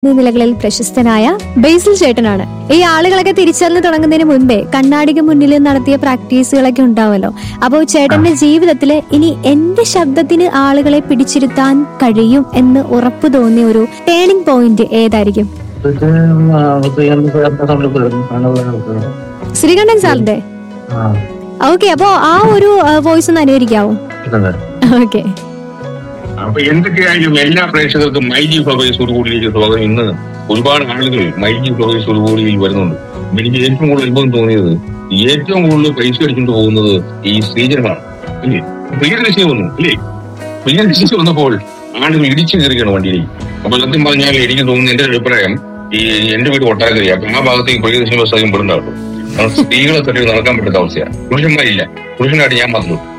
നിലകളിൽ പ്രശസ്തനായ ബേസിൽ ചേട്ടനാണ് ഈ ആളുകളൊക്കെ തിരിച്ചറിഞ്ഞു തുടങ്ങുന്നതിന് മുൻപേ കണ്ണാടിക്ക് മുന്നിൽ നടത്തിയ പ്രാക്ടീസുകളൊക്കെ ഉണ്ടാവുമല്ലോ അപ്പോൾ ചേട്ടന്റെ ജീവിതത്തിൽ ഇനി എന്റെ ശബ്ദത്തിന് ആളുകളെ പിടിച്ചിരുത്താൻ കഴിയും എന്ന് ഉറപ്പു തോന്നിയ ഒരു ടേണിംഗ് പോയിന്റ് ഏതായിരിക്കും ഇത് ശ്രീകണ്ഠ സാറിന്റെ സൗണ്ടിൽ കേൾക്കും കാണുന്നത് ശ്രീകണ്ഠൻ സാറിന്റെ ആ ഓക്കെ അപ്പോ ആ ഒരു വോയിസ് ഒന്ന് അനുകരിക്കാവോ ഇതുണ്ട്. ഓക്കെ അപ്പൊ എന്തൊക്കെയായാലും എല്ലാ പ്രേക്ഷകർക്കും മൈജി ഫ്ലവേഴ്സോട് കൂടിയിലേക്ക് സ്വാഗതം ഇന്ന് ഒരുപാട് ആളുകൾ മൈജി ഫ്ലവേഴ്സോട് കൂടി വരുന്നുണ്ട് എനിക്ക് ഏറ്റവും കൂടുതൽ അത്ഭുതം തോന്നിയത് ഏറ്റവും കൂടുതൽ പൈസ അടിച്ചുകൊണ്ട് പോകുന്നത് ഈ ശ്രീജനമാണ് അല്ലേ പ്രിയദർശിനി വന്നു അല്ലേ പ്രിയദർശിനി വന്നപ്പോൾ ആളുകൾ ഇടിച്ചു കയറിയാണ് വണ്ടിയിലേക്ക് അപ്പൊ സത്യം പറഞ്ഞാൽ എനിക്ക് തോന്നുന്നു എന്റെ ഒരു അഭിപ്രായം ഈ എന്റെ വീട് ഒട്ടാക്കരി അപ്പൊ ആ ഭാഗത്തേക്ക് പ്രിയദർശിനി ബസ് അധികം പെടുന്നുണ്ടാവും കാരണം സ്ത്രീകളെ തട്ടി നടക്കാൻ പറ്റാത്ത അവസ്ഥയാണ് പുരുഷന്മാരില്ല പുരുഷനായിട്ട് ഞാൻ മാത്രമേ ഉള്ളൂ.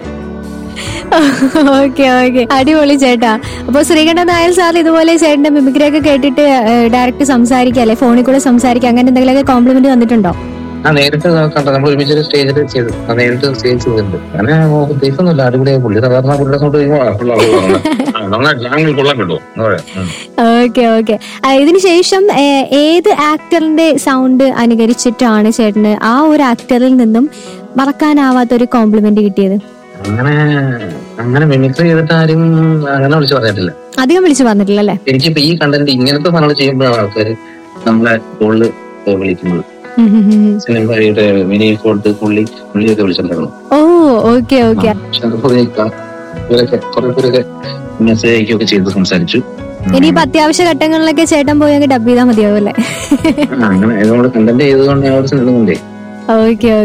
ഓക്കെ ഓക്കെ അടിപൊളി ചേട്ടാ അപ്പൊ ശ്രീകണ്ഠൻ നായർ സാർ ഇതുപോലെ ചേട്ടന്റെ മിമിക്രി ഒക്കെ കേട്ടിട്ട് ഡയറക്റ്റ് സംസാരിക്കുക അല്ലെ ഫോണിൽ കൂടെ സംസാരിക്കുക അങ്ങനെ എന്തെങ്കിലുമൊക്കെ കോംപ്ലിമെന്റ് വന്നിട്ടുണ്ടോ ആ നേരിട്ട് കണ്ട നമ്മൾ ഒരുമിച്ച് സ്റ്റേജിൽ ചെയ്തു ആ നേരിട്ട് സ്റ്റേജ് ചെയ്തിട്ടുണ്ട് അങ്ങനെ ഉദ്ദേശമൊന്നുമില്ല അടിപൊളിയായി പുള്ളി സാധാരണ പുള്ളിയുടെ സൗണ്ട് ആ, കൊള്ളാം, കൊള്ളാം, കൊള്ളാം. ആ, നന്നായി താങ്കൾ കൊള്ളാൻ കേട്ടോ എന്താ പറയാ ഉം. ഓക്കെ ഓക്കെ ഇതിന് ശേഷം ഏഹ്, ഏത് ആക്ടറിന്റെ സൗണ്ട് അനുകരിച്ചിട്ടാണ് ചേട്ടന് ആ ഒരു ആക്ടറിൽ നിന്നും മറക്കാനാവാത്ത ഒരു കോംപ്ലിമെന്റ് കിട്ടിയത് അങ്ങനെ അങ്ങനെ മിമിക്രി ചെയ്തിട്ട് ആരും അങ്ങനെ വിളിച്ചു പറഞ്ഞിട്ടില്ല അധികം വിളിച്ചു പറഞ്ഞിട്ടില്ല അല്ലേ എനിക്കിപ്പോ ഈ കണ്ടന്റ് ഇങ്ങനത്തെ സാധനങ്ങൾ ചെയ്യുമ്പോഴാണ് ആൾക്കാർ നമ്മളെ കൂടുതൽ വിളിക്കുന്നത് സിനിമയുടെ മിനി ഫോൾട്ട് പുള്ളി പുള്ളിയൊക്കെ വിളിച്ചിട്ടുണ്ടായിരുന്നു ഓ ഓക്കെ ഓക്കെ ഷറഫുദ്ദീൻ ഇവരൊക്കെ കുറെ പേരൊക്കെ മെസ്സേജ് അയക്കുകയൊക്കെ ചെയ്ത് സംസാരിച്ചു ഇനിയിപ്പോ അത്യാവശ്യ ഘട്ടങ്ങളിലൊക്കെ ചേട്ടൻ പോയി അങ്ങ് ഡബ് ചെയ്താൽ മതിയാവും അല്ലേ ആ, അങ്ങനെ നമ്മൾ കണ്ടന്റ് ചെയ്തുകൊണ്ട് ആ ഒരു സിനിമ കൊണ്ടേ ഓക്കെ